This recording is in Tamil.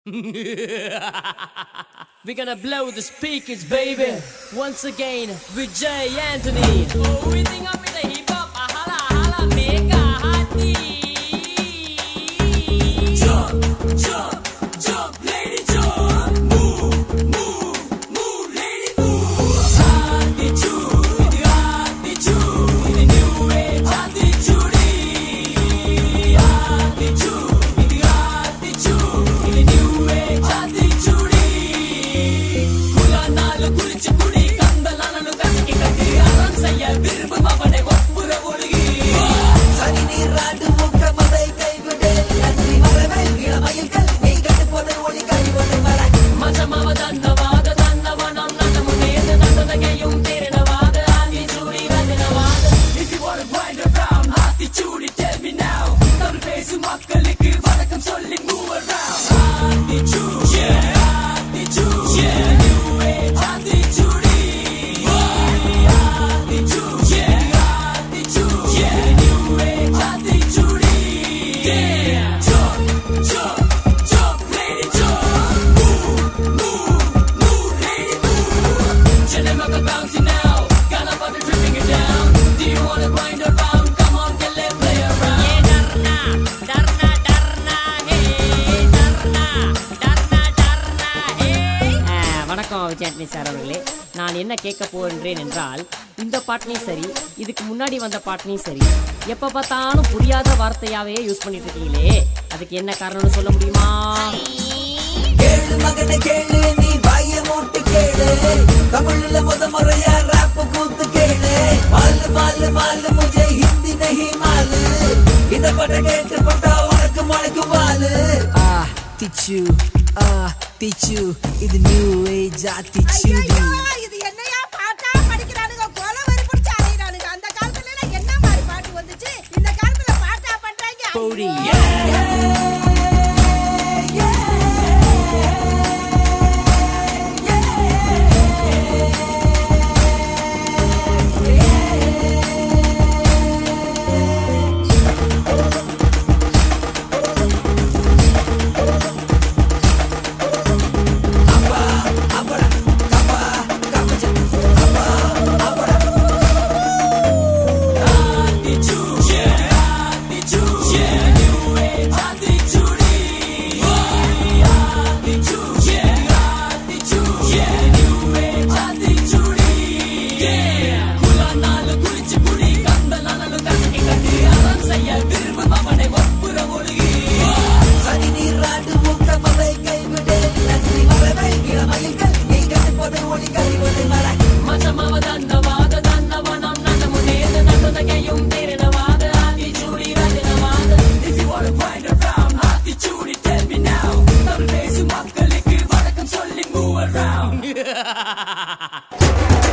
We're gonna blow the speakers, baby. Once again with Jay Anthony. Oh, we think I'm with the hip hop. Ah, holla, holla, make a heartbeat. Jump, jump, jump, lady, jump. Move, move, move, lady, move. Attitude, இது attitude, இது new age attitude. Attitude, இது attitude, இது new age attitude. குலானாலும் குளிச்சு குடி, கந்தலானாலும் கசக்கி கட்டி, அறம் செய்ய விரும்பும் அவனை ஒப்புற ஒழுகி. சனி நீராட்டு முக்கமதை கைவிடு நன்றி மரபை இளமயில்கள் நீ கட்டுப்பதை ஒளி கைவிடு மர மஜமாவ தன்னவாத, தன்னவனம் நன்னமுன்னேது, நன்னதகையும் தேறினவாத, Aathichoodi வந்தினவாத. If you wanna grind around, Aathichoodi, tell me now. Tamil பேசும் மக்களுக்கு வணக்கம் சொல்லி move around. Aathichoodi, yeah, Aathichoodi, yeah, new age Aathichoodi. Aathichoodi, yeah, Aathichoodi, yeah, new age Aathichoodi. Yeah, jump, jump, jump, lady, jump. Cinema bouncy now. Got up on the dripping it down. Do you wanna grind around? Come on, get let play around. Yeah, darna, darna, darna, hey, darna, darna, darna, hey. ஆ, வணக்கம் விஜயாண்டி சார் அவர்களே நான் என்ன கேட்க போகின்றேன் என்றால் இந்த பாட்டிலையும் சரி இதுக்கு முன்னாடி வந்த பாட்டிலையும் சரி எப்போ பார்த்தாலும் புரியாத வார்த்தையாவே யூஸ் பண்ணிட்டு இருக்கீங்களே அதுக்கு என்ன காரணம்னு சொல்ல முடியுமா கேளு மகனை கேளு நீ வாய மூட்டு கேளு தமிழ்ல முத முறையா ராப் கூத்து கேளு மாலு மாலு மாலு முझे ஹிந்தி नहीं மாலு இந்த பட்ட கேட்டு பட்டா உனக்கு முளைக்கும் வாலு ஆ திச்சு ஆ திச்சு இது நியூ ஏஜ் ஆத்திச்சூடி ஐயையோ, இது என்னையா பாட்டா படிக்கிறானுங்க கொலை வெறி பிடிச்சு அலையிறானுங்க அந்த காலத்துல எல்லாம் என்ன மாதிரி பாட்டு வந்துச்சு இந்த காலத்துல பாட்டா பண்றாங்க போடி. ஐயோ. சனி நீராட்டு முக்கமதை கைவிடு நன்றி மரபை இளமயில்கள் நீ கட்டுப்பதை ஒளி கைவிடு மர மக்களுக்கு வணக்கம் சொல்லி move around